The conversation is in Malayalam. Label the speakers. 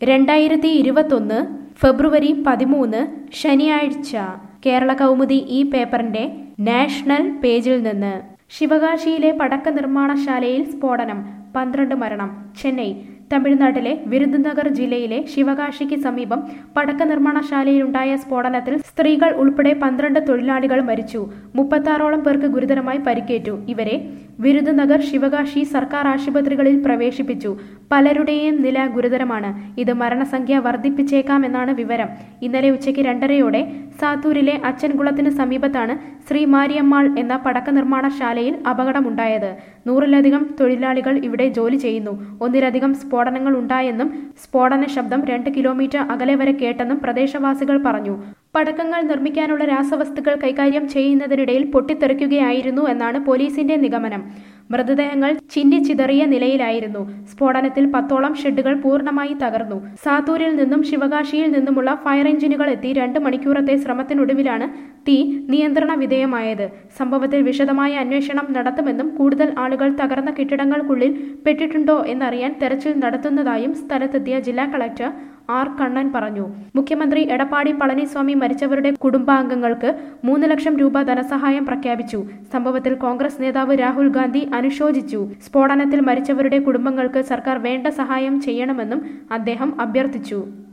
Speaker 1: രണ്ടായിരത്തി ഇരുപത്തൊന്ന് ഫെബ്രുവരി പതിമൂന്ന് ശനിയാഴ്ച കേരള കൗമുദി ഈ പേപ്പറിന്റെ നാഷണൽ പേജിൽ നിന്ന് ശിവകാശിയിലെ പടക്ക നിർമ്മാണശാലയിൽ സ്ഫോടനം പന്ത്രണ്ട് മരണം ചെന്നൈ തമിഴ്നാട്ടിലെ വിരുദുനഗർ ജില്ലയിലെ ശിവകാശിക്ക് സമീപം പടക്ക നിർമ്മാണശാലയിലുണ്ടായ സ്ഫോടനത്തിൽ സ്ത്രീകൾ ഉൾപ്പെടെ പന്ത്രണ്ട് തൊഴിലാളികൾ മരിച്ചു മുപ്പത്താറോളം പേർക്ക് ഗുരുതരമായി പരിക്കേറ്റു ഇവരെ വിരുദുനഗർ ശിവകാശി സർക്കാർ ആശുപത്രികളിൽ പ്രവേശിപ്പിച്ചു പലരുടെയും നില ഗുരുതരമാണ് ഇത് മരണസംഖ്യ വർദ്ധിപ്പിച്ചേക്കാമെന്നാണ് വിവരം ഇന്നലെ ഉച്ചയ്ക്ക് രണ്ടരയോടെ സാത്തൂരിലെ അച്ചൻകുളത്തിന് സമീപത്താണ് ശ്രീ മാരിയമ്മാൾ എന്ന പടക്ക നിർമ്മാണശാലയിൽ അപകടമുണ്ടായത് നൂറിലധികം തൊഴിലാളികൾ ഇവിടെ ജോലി ചെയ്യുന്നു ഒന്നിലധികം സ്ഫോടനങ്ങൾ ഉണ്ടായെന്നും സ്ഫോടന ശബ്ദം രണ്ട് കിലോമീറ്റർ അകലെ വരെ കേട്ടെന്നും പ്രദേശവാസികൾ പറഞ്ഞു പടക്കങ്ങൾ നിർമ്മിക്കാനുള്ള രാസവസ്തുക്കൾ കൈകാര്യം ചെയ്യുന്നതിനിടയിൽ പൊട്ടിത്തെറിക്കുകയായിരുന്നു എന്നാണ് പോലീസിന്റെ നിഗമനം മൃതദേഹങ്ങൾ ചിന്നിച്ചിതറിയ നിലയിലായിരുന്നു സ്ഫോടനത്തിൽ പത്തോളം ഷെഡുകൾ പൂർണ്ണമായി തകർന്നു സാത്തൂരിൽ നിന്നും ശിവകാശിയിൽ നിന്നുമുള്ള ഫയർ എഞ്ചിനുകൾ എത്തി രണ്ട് മണിക്കൂറത്തെ ശ്രമത്തിനൊടുവിലാണ് തീ നിയന്ത്രണ വിധേയമായത് സംഭവത്തിൽ വിശദമായ അന്വേഷണം നടത്തുമെന്നും കൂടുതൽ ആളുകൾ തകർന്ന കെട്ടിടങ്ങൾക്കുള്ളിൽ പെട്ടിട്ടുണ്ടോ എന്നറിയാൻ തെരച്ചിൽ നടത്തുന്നതായും സ്ഥലത്തെത്തിയ ജില്ലാ കളക്ടർ ആർ കണ്ണൻ പറഞ്ഞു മുഖ്യമന്ത്രി എടപ്പാടി പളനിസ്വാമി മരിച്ചവരുടെ കുടുംബാംഗങ്ങൾക്ക് മൂന്ന് ലക്ഷം രൂപ ധനസഹായം പ്രഖ്യാപിച്ചു സംഭവത്തിൽ കോൺഗ്രസ് നേതാവ് രാഹുൽ ഗാന്ധി അനുശോചിച്ചു സ്ഫോടനത്തിൽ മരിച്ചവരുടെ കുടുംബങ്ങൾക്ക് സർക്കാർ വേണ്ട സഹായം ചെയ്യണമെന്നും അദ്ദേഹം അഭ്യർത്ഥിച്ചു